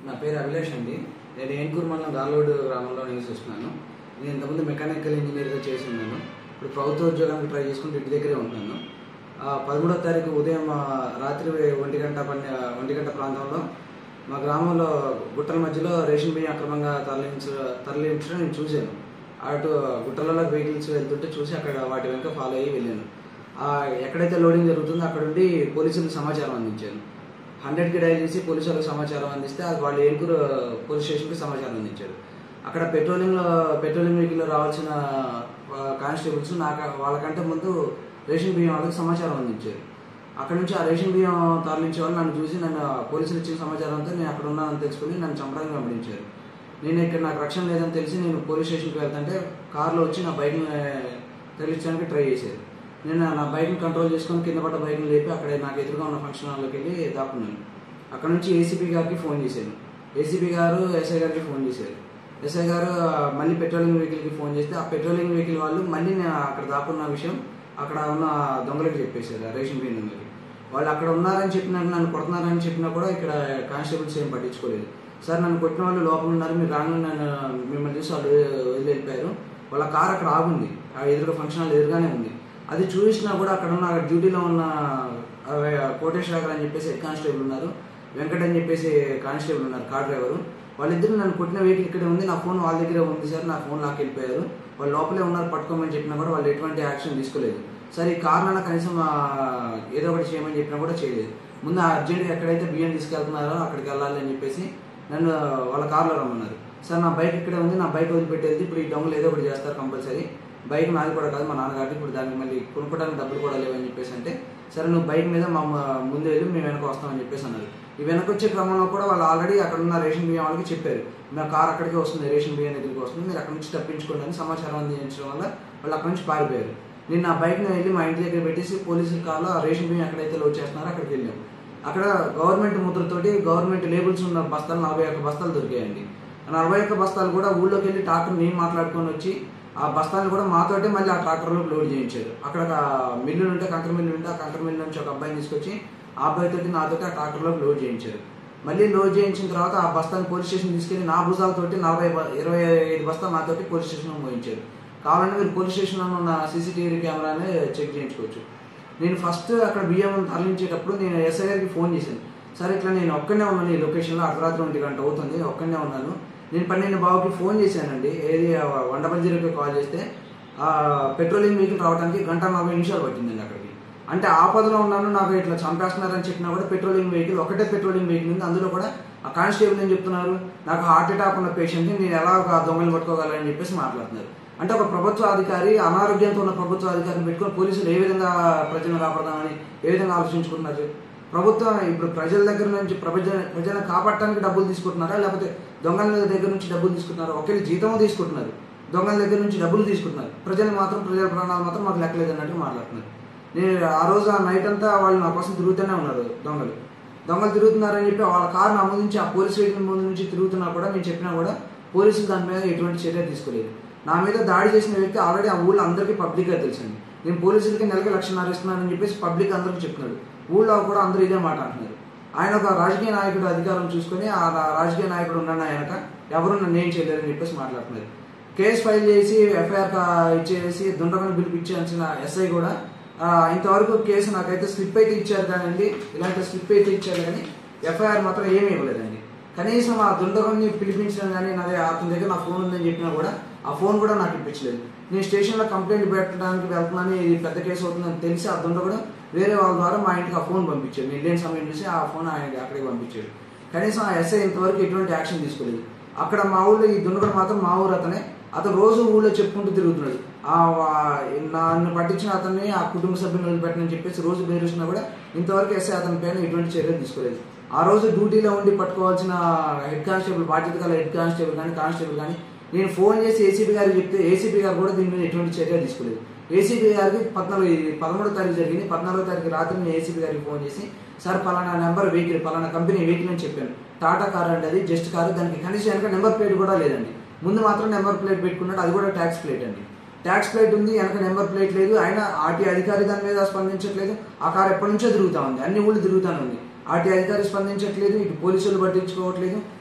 నా పేరు అభిలాష్ అండి నేను ఏన్కూరు మండలం గాలోడ్ గ్రామంలో నివసిస్తున్నాను నేను ఇంతకుముందు మెకానికల్ ఇంజనీర్గా చేసి ఉన్నాను ఇప్పుడు ప్రభుత్వ ఉద్యోగానికి ట్రై చేసుకుంటూ ఇంటి దగ్గరే ఉంటున్నాను ఆ, పదమూడో తారీఖు ఉదయం ఆ, రాత్రి ఒంటి గంట పన్నె ఒంటి గంట ప్రాంతంలో మా గ్రామంలో గుట్టల మధ్యలో రేషన్ బియ్యం అక్రమంగా తరలించ తరలించడం నేను చూశాను అటు గుట్టలలో వెహికల్స్ వెళ్తుంటే చూసి అక్కడ వాటి వెనుక ఫాలో అయ్యి వెళ్ళాను ఆ, ఎక్కడైతే లోడింగ్ జరుగుతుందో అక్కడ ఉండి పోలీసులకు సమాచారం అందించాను హండ్రెడ్కి డైల్ చేసి పోలీసు వాళ్ళకి సమాచారం అందిస్తే అది వాళ్ళు ఏనుగురు పోలీస్ స్టేషన్కి సమాచారం అందించారు అక్కడ పెట్రోలింగ్ పెట్రోలింగ్ వెహికల్లో రావాల్సిన కానిస్టేబుల్స్ నాకు వాళ్ళకంటే ముందు రేషన్ బియ్యం వాళ్ళకి సమాచారం అందించారు అక్కడ నుంచి ఆ రేషన్ బియ్యం తరలించే వాళ్ళు నన్ను చూసి నన్ను పోలీసులు ఇచ్చిన సమాచారంతో నేను అక్కడ ఉన్నానని తెలుసుకుని నన్ను చంపడానికి పంపించారు నేను ఇక్కడ నాకు రక్షణ లేదని తెలిసి నేను పోలీస్ స్టేషన్కి వెళ్తుంటే కార్లో వచ్చి నా బైక్ని తరలించడానికి ట్రై చేశారు నేను నా బైక్ని కంట్రోల్ చేసుకొని కింద పడ్డ బైక్ని లేపి అక్కడ నాకు ఎదురుగా ఉన్న ఫంక్షన్ హాల్లోకి వెళ్ళి దాక్కున్నాను అక్కడ నుంచి ఏసీపీ గారికి ఫోన్ చేశాను ఏసీపీ గారు ఎస్ఐ గారికి ఫోన్ చేశారు ఎస్ఐ గారు మళ్ళీ పెట్రోలింగ్ వెహికల్కి ఫోన్ చేస్తే ఆ పెట్రోలింగ్ వెహికల్ వాళ్ళు మళ్ళీ నేను అక్కడ దాక్కున్న విషయం అక్కడ ఉన్న దొంగలకి చెప్పేశారు ఆ రేషన్ బియ్యం దొంగలకి వాళ్ళు అక్కడ ఉన్నారని చెప్పినా నన్ను కొడుతున్నారని చెప్పినా కూడా ఇక్కడ కానిస్టేబుల్స్ ఏం పట్టించుకోలేదు సార్ నన్ను కొట్టిన వాళ్ళు లోపల ఉన్నారు మీరు రాను నన్ను మిమ్మల్ని చూసి వాళ్ళు వదిలి వెళ్ళిపోయారు వాళ్ళ కార్ అక్కడ ఆగుంది ఆ ఎదురుగా ఫంక్షన్ హాల్ ఎదురుగానే ఉంది అది చూసినా కూడా అక్కడ ఉన్న అక్కడ డ్యూటీలో ఉన్న ఆ, కోటేశ్వర అని చెప్పేసి హెడ్ కానిస్టేబుల్ ఉన్నారు వెంకట్ అని చెప్పేసి కానిస్టేబుల్ ఉన్నారు కార్ డ్రైవరు వాళ్ళిద్దరు నన్ను కొట్టిన వెహికల్ ఇక్కడే ఉంది నా ఫోన్ వాళ్ళ దగ్గరే ఉంది సార్ నా ఫోన్ లాక్ వెళ్ళిపోయారు వాళ్ళు లోపలే ఉన్నారు పట్టుకోమని చెప్పినా కూడా వాళ్ళు ఎటువంటి యాక్షన్ తీసుకోలేదు సార్ ఈ కారణాన కనీసం ఆ, ఏదో ఒకటి చేయమని చెప్పినా కూడా చేయలేదు ముందు అర్జెంట్గా ఎక్కడైతే బియ్యం తీసుకెళ్తున్నారో అక్కడికి వెళ్ళాలి అని చెప్పేసి నన్ను వాళ్ళ కార్లో రమ్మన్నారు సార్ నా బైక్ ఇక్కడే ఉంది నా బైక్ వదిలిపెట్టేది ఇప్పుడు ఈ దొంగలు ఏదో ఒకటి చేస్తారు కంపల్సరీ బైక్ నాది కూడా కాదు మా నాన్నగారికి ఇప్పుడు దానికి మళ్ళీ కొనుక్కోవడానికి డబ్బులు కూడా లేవని చెప్పేసి అంటే సరే నువ్వు బైక్ మీద మా మా ముందు వెళ్ళి మేము వెనక వస్తామని చెప్పేసి అన్నారు ఈ వెనక వచ్చే క్రమంలో కూడా వాళ్ళు ఆల్రెడీ అక్కడ ఉన్న రేషన్ బియ్యం వాళ్ళకి చెప్పారు నా కార్ అక్కడికే వస్తుంది రేషన్ బియ్యం దగ్గరికి వస్తుంది మీరు అక్కడ నుంచి తప్పించుకోండి అని సమాచారం అందించడం వల్ల వాళ్ళు అక్కడ నుంచి పారిపోయారు నేను నా బైక్ని వెళ్ళి మా ఇంటి దగ్గర పెట్టేసి పోలీసుల కార్లో ఆ రేషన్ బియ్యం ఎక్కడైతే లోడ్ చేస్తున్నారో అక్కడికి వెళ్ళాం అక్కడ గవర్నమెంట్ ముద్రతోటి గవర్నమెంట్ లేబుల్స్ ఉన్న బస్తాలు నలభై ఒక్క బస్తాలు దొరికాయండి ఆ నలభై ఒక్క బస్తాలు కూడా ఊళ్ళోకి వెళ్ళి ట్రాక్టర్ నేను మాట్లాడుకొని వచ్చి ఆ బస్తాలు కూడా మాతోటే మళ్ళీ ఆ ట్రాక్టర్లో లోడ్ చేయించారు అక్కడ ఒక మిల్లులు ఉంటే కంకర మిల్లు ఉంటే ఆ కంకర మిల్లు నుంచి ఒక అబ్బాయిని తీసుకొచ్చి ఆ అబ్బాయితోటి నాతోటి ఆ ట్రాక్టర్లో లోడ్ చేయించారు మళ్ళీ లోడ్ చేయించిన తర్వాత ఆ బస్తాన్ని పోలీస్ స్టేషన్ తీసుకెళ్లి నా భుజాలతోటి నలభై బ- ఇరవై ఐదు బస్తాలు నాతోటి పోలీస్ స్టేషన్లో మోయించారు కావాలంటే మీరు పోలీస్ స్టేషన్లో ఉన్న సీసీటీవీ కెమెరాని చెక్ చేయించుకోవచ్చు నేను ఫస్ట్ అక్కడ బియ్యం తరలించేటప్పుడు నేను ఎస్ఐ గారికి ఫోన్ చేశాను సరే ఇట్లా నేను ఒక్కనే ఉన్నాను ఈ లొకేషన్లో అర్ధరాత్రి ఒంటి గంట అవుతుంది ఒక్కనే ఉన్నాను నేను పన్నెండు బాబుకి ఫోన్ చేశానండి ఏది ఆ వన్ డబల్ జీరోకి కాల్ చేస్తే ఆ పెట్రోలింగ్ వెహికల్ రావడానికి గంట నలభై నిమిషాలు పట్టిందండి అక్కడికి అంటే ఆపదలో ఉన్నాను నాకు ఇట్లా చంపేస్తున్నారని చెప్పినా కూడా పెట్రోలింగ్ వెహికల్ ఒకటే పెట్రోలింగ్ వెహికల్ ఉంది అందులో కూడా ఆ కానిస్టేబుల్ ఏం చెప్తున్నారు నాకు హార్ట్ అటాక్ ఉన్న పేషెంట్ని నేను ఎలా ఒక దొంగలు పట్టుకోగలని చెప్పేసి మాట్లాడుతున్నారు అంటే ఒక ప్రభుత్వ అధికారి అనారోగ్యంతో ఉన్న ప్రభుత్వ అధికారిని పెట్టుకొని పోలీసులు ఏ విధంగా ప్రజలను కాపాడదామని ఏ విధంగా ఆలోచించుకుంటున్నారు ప్రభుత్వం ఇప్పుడు ప్రజల దగ్గర నుంచి ప్రజ ప్రజలను కాపాడటానికి డబ్బులు తీసుకుంటున్నారా లేకపోతే దొంగల దగ్గర నుంచి డబ్బులు తీసుకుంటున్నారా ఒకే జీతము తీసుకుంటున్నారు దొంగల దగ్గర నుంచి డబ్బులు తీసుకుంటున్నారు ప్రజలు మాత్రం ప్రజల ప్రాణాలు మాత్రం మాకు లెక్కలేదు అన్నట్టు మాట్లాడుతున్నారు నేను ఆ రోజు ఆ నైట్ అంతా వాళ్ళు నా కోసం తిరుగుతూనే ఉన్నారు దొంగలు దొంగలు తిరుగుతున్నారని చెప్పి వాళ్ళ కారు నా ముందు నుంచి ఆ పోలీస్ స్టేషన్ ముందు నుంచి తిరుగుతున్నా కూడా నేను చెప్పినా కూడా పోలీసులు దాని మీద ఎటువంటి చర్య తీసుకోలేదు నా మీద దాడి చేసిన వ్యక్తి ఆల్రెడీ ఆ ఊళ్ళో అందరికీ పబ్లిక్గా తెలిసింది నేను పోలీసులకి నెలకి లక్షన్నర ఇస్తున్నానని చెప్పేసి పబ్లిక్ అందరికీ చెప్తున్నాడు ఊళ్ళో కూడా అందరూ ఇదే మాట అంటున్నారు ఆయన ఒక రాజకీయ నాయకుడు అధికారం చూసుకొని ఆ రా- రాజకీయ నాయకుడు ఉన్నాడు ఆయనక ఎవరు నన్ను ఏం చేయలేరని చెప్పేసి మాట్లాడుతున్నారు కేసు ఫైల్ చేసి ఎఫ్ఐఆర్ ఇచ్చేసి దుండగని పిలిపించాల్సిన ఎస్ఐ కూడా ఆ, ఇంతవరకు కేసు నాకైతే స్లిప్ అయితే ఇచ్చారు కానండి ఇలాంటి స్లిప్ అయితే ఇచ్చారు కానీ ఎఫ్ఐఆర్ మాత్రం ఏమీ ఇవ్వలేదండి కనీసం ఆ దుండగుని పిలిపించడం కానీ నాదే అతని దగ్గర నా ఫోన్ ఉందని చెప్పినా కూడా ఆ ఫోన్ కూడా నాకు ఇప్పించలేదు నేను స్టేషన్లో కంప్లైంట్ పెట్టడానికి వెళ్తున్నాను ఇది పెద్ద కేసు అవుతుందని తెలిసి ఆ దుండగుడు వేరే వాళ్ళ ద్వారా మా ఇంటికి ఆ ఫోన్ పంపించాడు నేను లేని సమయం చూసి ఆ ఫోన్ ఆయన అక్కడికి పంపించాడు కనీసం ఆ ఎస్ఐ ఇంతవరకు ఎటువంటి యాక్షన్ తీసుకోలేదు అక్కడ మా ఊళ్ళో ఈ దుండగుడు మాత్రం మా ఊరు అతనే అతను రోజు ఊళ్ళో చెప్పుకుంటూ తిరుగుతున్నాడు ఆ వా- నన్ను పట్టించిన అతన్ని ఆ కుటుంబ సభ్యులను వదిలిపెట్టనని చెప్పేసి రోజు బెదిరిస్తున్నా కూడా ఇంతవరకు ఎస్ఐ అతని పైన ఎటువంటి చర్యలు తీసుకోలేదు ఆ రోజు డ్యూటీలో ఉండి పట్టుకోవాల్సిన హెడ్ కానిస్టేబుల్ బాధ్యత గల హెడ్ కానిస్టేబుల్ కానీ కానిస్టేబుల్ కానీ నేను ఫోన్ చేసి ఏసీపీ గారికి చెప్తే ఏసీపీ గారు కూడా దీని మీద ఎటువంటి చర్య తీసుకోలేదు ఏసీపీ గారికి పద్నాలుగు ఇది పదమూడో తారీఖు జరిగింది పద్నాలుగో తారీఖు రాత్రి నేను ఏసీపీ గారికి ఫోన్ చేసి సార్ పలానా నెంబర్ వెహికల్ పలానా కంపెనీ వెహికల్ అని చెప్పాను టాటా కార్ అంటే అది జస్ట్ కారు దానికి కనీసం వెనక నెంబర్ ప్లేట్ కూడా లేదండి ముందు మాత్రం నెంబర్ ప్లేట్ పెట్టుకున్నాడు అది కూడా ట్యాక్స్ ప్లేట్ అండి ట్యాక్స్ ప్లేట్ ఉంది వెనక నెంబర్ ప్లేట్ లేదు ఆయన ఆర్టీ అధికారి దాని మీద స్పందించట్లేదు ఆ కార్ ఎప్పటి నుంచో తిరుగుతా ఉంది అన్ని ఊళ్ళు తిరుగుతానే ఉంది ఆర్టీ అధికారి స్పందించట్లేదు ఇటు పోలీసులు పట్టించుకోవట్లేదు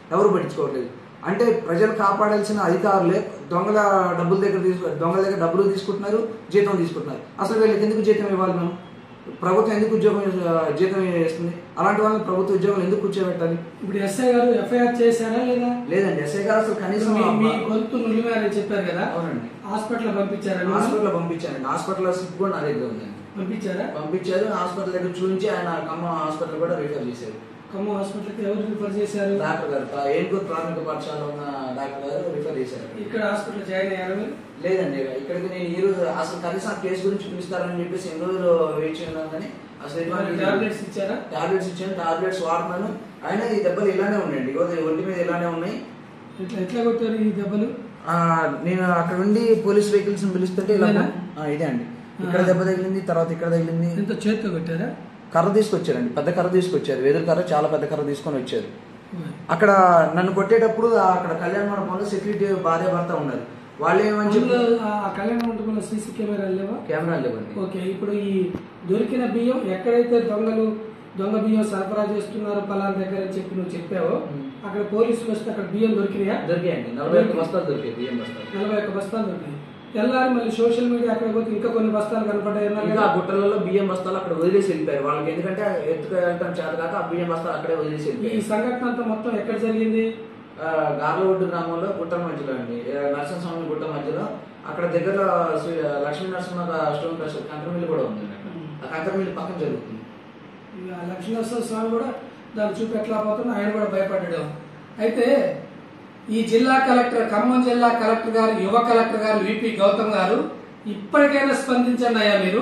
ఎవరు పట్టించుకోవట్లేదు అంటే ప్రజలు కాపాడాల్సిన అధికారులే దొంగల డబ్బుల దగ్గర తీసుకు దొంగల దగ్గర డబ్బులు తీసుకుంటున్నారు జీతం తీసుకుంటున్నారు అసలు వీళ్ళకి ఎందుకు జీతం ఇవ్వాలి మనం ప్రభుత్వం ఎందుకు ఉద్యోగం ఆ, జీతం ఇస్తుంది అలాంటి వాళ్ళని ప్రభుత్వ ఉద్యోగం ఎందుకు కూర్చోబెట్టాలి ఇప్పుడు ఎస్ఐ గారు ఎఫ్ఐఆర్ చేశారా లేదా లేదండి ఎస్ఐ గారు అసలు కనీసం మీ- మీ గొంతు నులిమారని చెప్పారు కదా అవునండి హాస్పిటల్ పంపించారా మీరు? హాస్పిటల్ పంపించానండి హాస్పిటల్ స్లిప్ కూడా నా దగ్గర ఉందండి పంపించారా పంపించారు హాస్పిటల్ దగ్గర చూపించి ఆయన ఖమ్మం హాస్పిటల్ కూడా రిఫర్ చేశారు ఖమ్మం హాస్పిటల్కి ఎవరు రిఫర్ చేశారు డాక్టర్ గారు ఆ ఏనుగురు ప్రాథమిక పాఠశాల ఉన్న డాక్టర్ గారు రిఫర్ చేశారు ఇక్కడ హాస్పిటల్ జాయిన్ అయ్యారు మీరు లేదండి ఇక్కడికి నేను ఈ రోజు అసలు కనీసం ఆ కేసు గురించి పిలుస్తారని చెప్పేసి ఎన్ని రోజులు వెయిట్ చేయను కానీ అసలు ఎటువంటి టాబ్లెట్స్ ఇచ్చారా టాబ్లెట్స్ ఇచ్చాను టాబ్లెట్స్ వాడుతున్నాను అయినా ఈ దెబ్బలు ఇలానే ఉన్నాయండి ఇగో ఒంటి మీద ఇలానే ఉన్నాయి ఎట్లా ఎట్లా కొట్టారు ఈ దెబ్బలు ఆ, నేను అక్కడ ఉండి పోలీస్ వెహికల్స్ పిలుస్తుంటే ఇలా ఇదేనా? ఆ, ఇదే అండి ఇక్కడ దెబ్బ తగిలింది తర్వాత ఇక్కడ తగిలింది ఎంత చేత్తో కొట్టారా కర్ర తీసుకొచ్చారండి పెద్ద కర్ర తీసుకొచ్చారు వెదురు కర్ర చాలా పెద్ద కర్ర తీసుకొని వచ్చారు అక్కడ నన్ను కొట్టేటప్పుడు ఆ అక్కడ కళ్యాణ మండపంలో సెక్యూరిటీ భార్య భర్త ఉన్నారు వాళ్ళు ఏమని అందులో చెప్పి ఆ కళ్యాణ మండపంలో సీసీ కెమెరాలు లేవా కెమెరా లేవండి ఓకే ఇప్పుడు ఈ దొరికిన బియ్యం ఎక్కడైతే దొంగలు దొంగ బియ్యం సరఫరా చేస్తున్నారో పలానా దగ్గర అని చెప్పి నువ్వు చెప్పావో మ్మ్. అక్కడ పోలీసులు వస్తే అక్కడ బియ్యం దొరికినాయా దొరికాయండి నలభై ఒక్క బస్తాలు దొరికాయి బియ్యం బస్తాలు నలభై ఒక్క బస్తాలు దొరికినాయి తెల్లారి మళ్ళీ సోషల్ మీడియా అక్కడ పోతే ఇంకా కొన్ని బస్తాలు కనపడ్డాయి అన్నారు ఇంకా కదా ఆ గుట్టలలో బియ్యం బస్తాలు అక్కడ వదిలేసి వెళ్ళిపోయారు వాళ్ళకి ఎందుకంటే ఎత్తుకెళ్ళటం చేత కాక ఆ బియ్యం బస్తాలు అక్కడే వదిలేసి ఈ వెళ్ళిపోయారు సంఘటన అంతా మొత్తం ఎక్కడ జరిగింది ఆ, గార్లవొడ్డు గ్రామంలో గుట్ట మధ్యలో అండి ఆ, నరసింహస్వామి గుట్ట మధ్యలో అక్కడ దగ్గర శ్రీ లక్ష్మీ నరసింహ స్టోన్ ప్రెస్ కంకర మిల్లు కూడా ఉంది అక్కడ ఆ కంకర మిల్లు పక్కన జరుగుతుంది ఇక లక్ష్మీనరసింహ స్వామి కూడా దాన్ని చూపి ఎట్లా పోతున్నా ఆయన కూడా భయపడ్డాడు అయితే ఈ జిల్లా కలెక్టర్ ఖమ్మం జిల్లా కలెక్టర్ గారు యువ కలెక్టర్ గారు విపి గౌతమ్ గారు ఇప్పటికైనా స్పందించండి అయ్యా మీరు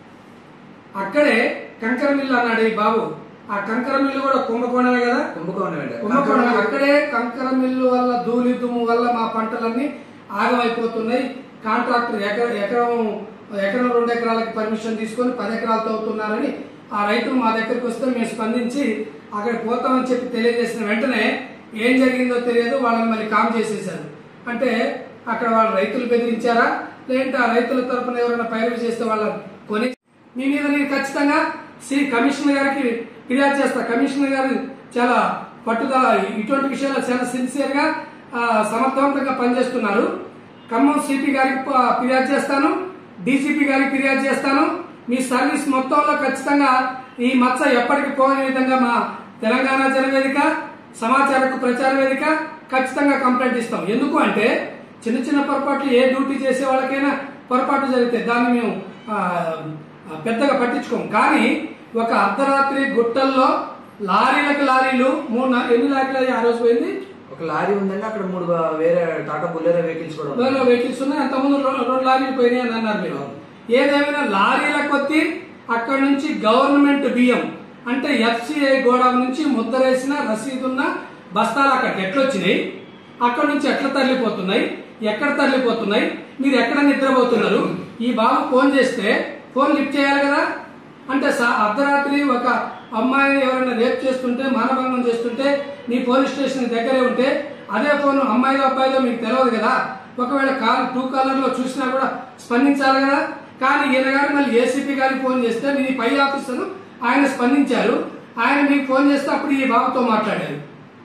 అక్కడే కంకర మిల్లు అన్నాడు ఈ బాబు ఆ కంకర మిల్లు కూడా కుంభకోణమే కదా కుంభకోణం అండి కుంభకోణం అక్కడే కంకర మిల్లు వల్ల ధూళి దుమ్ము వల్ల మా పంటలన్నీ ఆగమైపోతున్నాయి కాంట్రాక్టర్ ఎకర ఎకరం ఎకరం రెండు ఎకరాలకి పర్మిషన్ తీసుకొని పది ఎకరాలతో అవుతున్నారని ఆ రైతు మా దగ్గరికి వస్తే మేము స్పందించి అక్కడ పోతామని చెప్పి తెలియజేసిన వెంటనే ఏం జరిగిందో తెలియదు వాళ్ళని మళ్ళీ కామ్ చేసేసారు అంటే అక్కడ వాళ్ళ రైతులు బెదిరించారా లేదంటే ఆ రైతుల తరపున ఎవరైనా పైరు చేస్తే వాళ్ళని కొని మీ మీద నేను ఖచ్చితంగా శ్రీ కమిషనర్ గారికి ఫిర్యాదు చేస్తా కమిషనర్ గారు చాలా పట్టుదల ఇటువంటి విషయాల్లో చాలా సిన్సియర్ గా ఆ, సమర్థవంతంగా పనిచేస్తున్నారు ఖమ్మం సిపి గారికి ప- ఫిర్యాదు చేస్తాను డీసీపీ గారికి ఫిర్యాదు చేస్తాను మీ సర్వీస్ మొత్తంలో ఖచ్చితంగా ఈ మచ్చ ఎప్పటికి పోని విధంగా మా తెలంగాణ జనవేదిక సమాచారకు ప్రచార వేదిక ఖచ్చితంగా కంప్లైంట్ ఇస్తాం ఎందుకు అంటే చిన్న చిన్న పొరపాట్లు ఏ డ్యూటీ చేసే వాళ్ళకైనా పొరపాటు జరిగితే దాన్ని మేము ఆ, ఆ, పెద్దగా పట్టించుకోం కానీ ఒక అర్ధరాత్రి గుట్టల్లో లారీలకు లారీలు మూడు నా- ఎన్ని లారీలు అయ్యాయి ఆ రోజు పోయింది ఒక లారీ ఉందండి అక్కడ మూడు వేరే టాటా బుల్లెరో వెహికల్స్ కూడా వేరే ఉన్నాయి వెహికల్స్ ఉన్నాయి అంతకుముందు రెండు రెండు లారీలు పోయినాయి అని అన్నారు మీరు ఏదేమైనా లారీల కొద్ది అక్కడ నుంచి గవర్నమెంట్ బియ్యం అంటే ఎఫ్సిఐ గోడౌన్ నుంచి ముద్రేసిన రసీదున్న బస్తాలు అక్కడికి ఎట్లొచ్చినాయి అక్కడ నుంచి ఎట్లా తరలిపోతున్నాయి ఎక్కడ తరలిపోతున్నాయి మీరు ఎక్కడ నిద్రపోతున్నారు ఈ బాబు ఫోన్ చేస్తే ఫోన్ లిఫ్ట్ చేయాలి కదా అంటే సా- అర్ధరాత్రి ఒక అమ్మాయిని ఎవరైనా రేప్ చేస్తుంటే మానభంగం చేస్తుంటే మీ పోలీస్ స్టేషన్ దగ్గరే ఉంటే అదే ఫోన్ అమ్మాయిలో అబ్బాయిలో మీకు తెలియదు కదా ఒకవేళ కాల్ టూ కాలర్ లో చూసినా కూడా స్పందించాలి కదా కానీ ఈయన గారు మళ్ళీ ఏసీపీ గారికి ఫోన్ చేస్తే నేను ఈ పై ఆఫీసర్ ఆయన స్పందించారు ఆయన మీకు ఫోన్ చేస్తే అప్పుడు ఈ బాబుతో మాట్లాడారు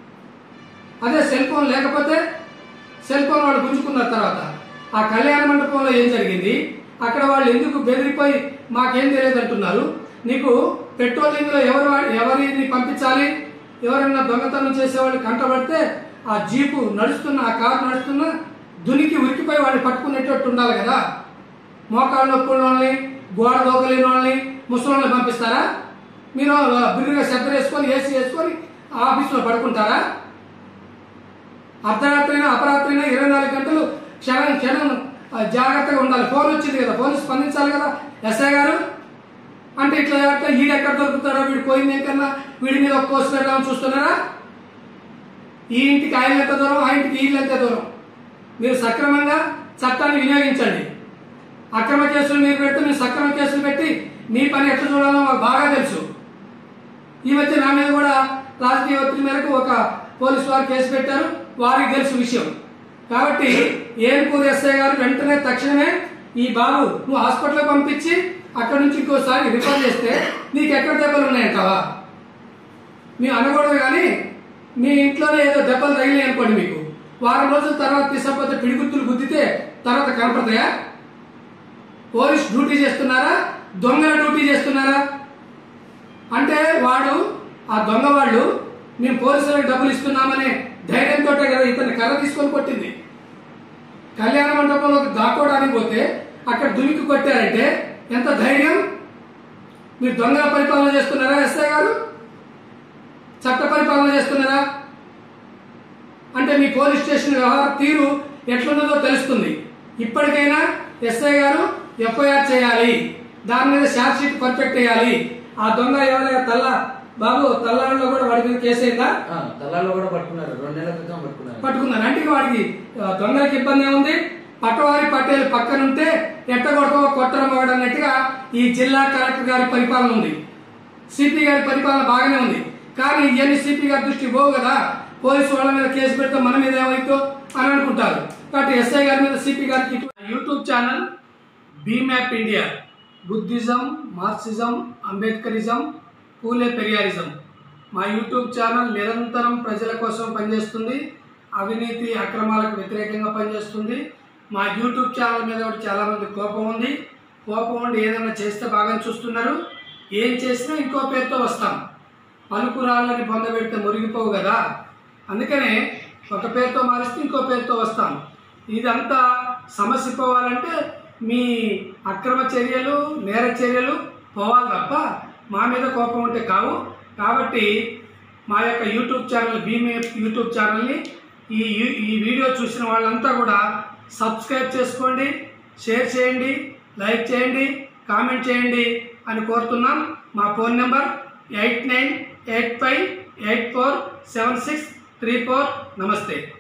అదే సెల్ ఫోన్ లేకపోతే సెల్ ఫోన్ వాళ్ళు గుంజుకున్న తర్వాత ఆ కళ్యాణ మండపంలో ఏం జరిగింది అక్కడ వాళ్ళు ఎందుకు బెదిరిపోయి మాకేం తెలియదు అంటున్నారు నీకు పెట్రోలింగ్ లో ఎవరు వా- ఎవరిని పంపించాలి ఎవరైనా దొంగతనం చేసేవాళ్ళు కంటబడితే ఆ జీపు నడుస్తున్న ఆ కారు నడుస్తున్న దునికి ఉరికిపోయి వాడిని పట్టుకునేటట్టు ఉండాలి కదా మోకాళ్ళ నొప్పుల వాళ్ళని గోడ దోకలేని వాళ్ళని ముసలి పంపిస్తారా మీరు బిర్రుగా శబ్దం వేసుకొని ఏసీ వేసుకొని ఆఫీసులో పడుకుంటారా అర్ధరాత్రైనా అపరాత్రైనా ఇరవై నాలుగు గంటలు క్షణం క్షణం ఆ, జాగ్రత్తగా ఉండాలి ఫోన్ వచ్చింది కదా ఫోన్ స్పందించాలి కదా ఎస్ఐ గారు అంటే ఇట్లా అంటే వీడు ఎక్కడ దొరుకుతాడో వీడు పోయింది కన్నా వీడి మీద ఒక కోసి పెడదామని చూస్తున్నారా ఈ ఇంటికి ఆయన ఎంత దూరం ఆ ఇంటికి వీళ్ళు ఎంత దూరం మీరు సక్రమంగా చట్టాన్ని వినియోగించండి అక్రమ కేసులు మీరు పెడితే మీరు సక్రమ కేసులు పెట్టి మీ పని ఎట్లా చూడాలో మాకు బాగా తెలుసు ఈ మధ్య నా మీద కూడా రాజకీయ ఒత్తిడి మేరకు ఒక పోలీసు వారు కేసు పెట్టారు వారికి తెలుసు విషయం కాబట్టి ఏనుకూరు ఎస్ఐ గారు వెంటనే తక్షణమే ఈ బాబు నువ్వు హాస్పిటల్ పంపించి అక్కడ నుంచి ఇంకోసారి రిఫర్ చేస్తే నీకు ఎక్కడ దెబ్బలు ఉన్నాయంటావా మేము అనకూడదు కానీ మీ ఇంట్లోనే ఏదో దెబ్బలు తగిలినాయి అనుకోండి మీకు వారం రోజుల తర్వాత తీసుకపోతే పిడిగుత్తులు గుద్దితే తర్వాత కనపడతాయా పోలీస్ డ్యూటీ చేస్తున్నారా దొంగల డ్యూటీ చేస్తున్నారా అంటే వాడు ఆ దొంగ వాళ్ళు మేము పోలీసులకు డబ్బులు ఇస్తున్నామనే ధైర్యంతో కదా ఇతన్ని కర్ర తీసుకొని కొట్టింది కళ్యాణ మండపంలోకి దాక్కోవడానికి పోతే అక్కడ దుమికి కొట్టారంటే ఎంత ధైర్యం మీరు దొంగల పరిపాలన చేస్తున్నారా ఎస్ఐ గారు చట్ట పరిపాలన చేస్తున్నారా అంటే మీ పోలీస్ స్టేషన్ వ్యవహార తీరు ఎట్లున్నదో తెలుస్తుంది ఇప్పటికైనా ఎస్ఐ గారు ఎఫ్ఐఆర్ చేయాలి దాని మీద షార్ట్ షీట్ పర్ఫెక్ట్ చేయాలి ఆ దొంగ ఎవరైనా తల్ల బాబు తల్లాడిలో కూడా వాడి మీద కేసు అయిందా ఆ, దళాల్లో కూడా పట్టుకున్నారు రెండు నెలల క్రితం పట్టుకున్నారు పట్టుకున్నాను అంటే ఇక వాడికి ఆ, దొంగలకి ఇబ్బంది ఏముంది పట్టవారి పట్టేలు పక్కన ఉంటే ఎట్టగొడకో కొట్టడం ఒకటి అన్నట్టుగా ఈ జిల్లా కలెక్టర్ గారి పరిపాలన ఉంది సిపి గారి పరిపాలన బాగానే ఉంది కానీ ఇవన్నీ సిపి గారి దృష్టికి పోవు కదా పోలీసు వాళ్ళ మీద కేసు పెడితే మన మీద ఏమైతో అని అనుకుంటారు కాబట్టి ఎస్ఐ గారి మీద సిపి గారికి ఇటు- యూట్యూబ్ ఛానల్ బీమ్యాప్ India Buddhism Marxism Ambedkarism Phule Periyarism మా యూట్యూబ్ ఛానల్ నిరంతరం ప్రజల కోసం పనిచేస్తుంది అవినీతి అక్రమాలకు వ్యతిరేకంగా పనిచేస్తుంది మా యూట్యూబ్ ఛానల్ మీద కూడా చాలామంది కోపం ఉంది కోపం ఉండి ఏదైనా చేస్తే బాగా చూస్తున్నారు ఏం చేసినా ఇంకో పేరుతో వస్తాం పలుకురాళ్ళని పొందబెడితే మురిగిపోవు కదా అందుకనే ఒక పేరుతో మారిస్తే ఇంకో పేరుతో వస్తాం ఇదంతా సమస్య పోవాలంటే మీ అక్రమ చర్యలు నేర చర్యలు పోవాలి తప్ప మా మీద కోపం ఉంటే కావు కాబట్టి మా యొక్క యూట్యూబ్ ఛానల్ భీమే యూట్యూబ్ ఛానల్ని ఈ యూ- ఈ వీడియో చూసిన వాళ్ళంతా కూడా సబ్స్క్రైబ్ చేసుకోండి షేర్ చేయండి లైక్ చేయండి కామెంట్ చేయండి అని కోరుతున్నాం మా phone number eight nine eight five eight four seven six three four నమస్తే